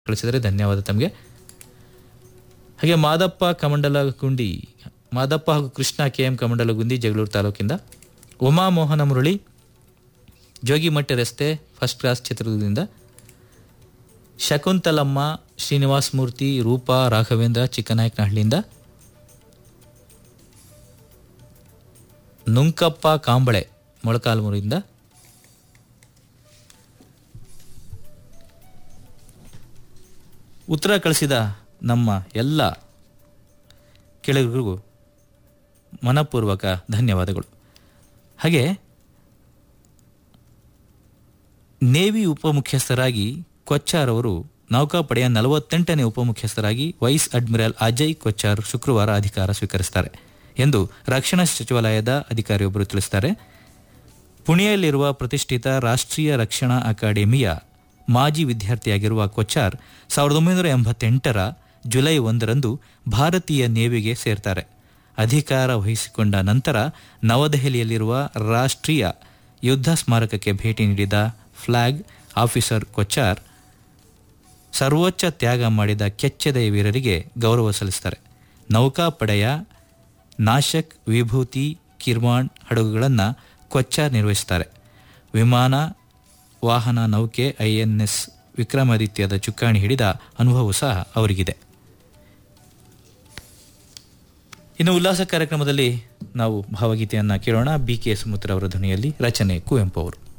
ಕಳಿಸಿದರೆ ಧನ್ಯವಾದ ತಮಗೆ ಹಾಗೆ ಮಾದಪ್ಪ ಕಮಂಡಲಗುಂಡಿ ಮಾದಪ್ಪ ಹಾಗೂ ಕೃಷ್ಣ ಕೆ ಎಂ ಕಮಂಡಲಗುಂದಿ ಜಗಳೂರು ತಾಲೂಕಿಂದ ಉಮಾ ಮೋಹನ ಮುರಳಿ ಜೋಗಿಮಟ್ಟೆ ರಸ್ತೆ ಫಸ್ಟ್ ಕ್ಲಾಸ್ ಚಿತ್ರದುರ್ಗದಿಂದ ಶಕುಂತಲಮ್ಮ ಶ್ರೀನಿವಾಸ ಮೂರ್ತಿ ರೂಪಾ ರಾಘವೇಂದ್ರ ಚಿಕ್ಕನಾಯಕನಹಳ್ಳಿಯಿಂದ ನುಂಕಪ್ಪ ಕಾಂಬಳೆ ಮೊಳಕಾಲ್ಮೂರಿಂದ ಉತ್ತರ ಕಳಿಸಿದ ನಮ್ಮ ಎಲ್ಲ ಕೆಳಗರಿಗೂ ಮನಪೂರ್ವಕ ಧನ್ಯವಾದಗಳು ಹಾಗೆ ನೇವಿ ಉಪಮುಖ್ಯಸ್ಥರಾಗಿ ಕೊಚ್ಚಾರ್ ಅವರು ನೌಕಾಪಡೆಯ ನಲವತ್ತೆಂಟನೇ ಉಪಮುಖ್ಯಸ್ಥರಾಗಿ ವೈಸ್ ಅಡ್ಮಿರಲ್ ಅಜಯ್ ಕೊಚ್ಚಾರ್ ಶುಕ್ರವಾರ ಅಧಿಕಾರ ಸ್ವೀಕರಿಸುತ್ತಾರೆ ಎಂದು ರಕ್ಷಣಾ ಸಚಿವಾಲಯದ ಅಧಿಕಾರಿಯೊಬ್ಬರು ತಿಳಿಸಿದ್ದಾರೆ ಪುಣೆಯಲ್ಲಿರುವ ಪ್ರತಿಷ್ಠಿತ ರಾಷ್ಟ್ರೀಯ ರಕ್ಷಣಾ ಅಕಾಡೆಮಿಯ ಮಾಜಿ ವಿದ್ಯಾರ್ಥಿಯಾಗಿರುವ ಕೊಚ್ಚಾರ್ ಸಾವಿರದ ಒಂಬೈನೂರ ಎಂಬತ್ತೆಂಟರ ಜುಲೈ ಒಂದರಂದು ಭಾರತೀಯ ನೇವಿಗೆ ಸೇರ್ತಾರೆ ಅಧಿಕಾರ ವಹಿಸಿಕೊಂಡ ನಂತರ ನವದೆಹಲಿಯಲ್ಲಿರುವ ರಾಷ್ಟ್ರೀಯ ಯುದ್ಧ ಸ್ಮಾರಕಕ್ಕೆ ಭೇಟಿ ನೀಡಿದ ಫ್ಲಾಗ್ ಆಫೀಸರ್ ಕೊಚ್ಚಾರ್ ಸರ್ವೋಚ್ಚ ತ್ಯಾಗ ಮಾಡಿದ ಕೆಚ್ಚೆದೆಯ ವೀರರಿಗೆ ಗೌರವ ಸಲ್ಲಿಸ್ತಾರೆ ನೌಕಾಪಡೆಯ ನಾಶಕ್ ವಿಭೂತಿ ಕಿರ್ಮಾಣ್ ಹಡಗುಗಳನ್ನು ಕೊಚ್ಚಾರ್ ನಿರ್ವಹಿಸುತ್ತಾರೆ ವಿಮಾನ ವಾಹನ ನೌಕೆ ಐಎನ್ಎಸ್ ವಿಕ್ರಮಾದಿತ್ಯದ ಚುಕ್ಕಾಣಿ ಹಿಡಿದ ಅನುಭವವೂ ಸಹ ಅವರಿಗಿದೆ ಇನ್ನು ಉಲ್ಲಾಸ ಕಾರ್ಯಕ್ರಮದಲ್ಲಿ ನಾವು ಭಾವಗೀತೆಯನ್ನು ಕೇಳೋಣ ಬಿ ಕೆ ಸುಮಿತ್ರ ಅವರ ಧ್ವನಿಯಲ್ಲಿ ರಚನೆ ಕುವೆಂಪು ಅವರು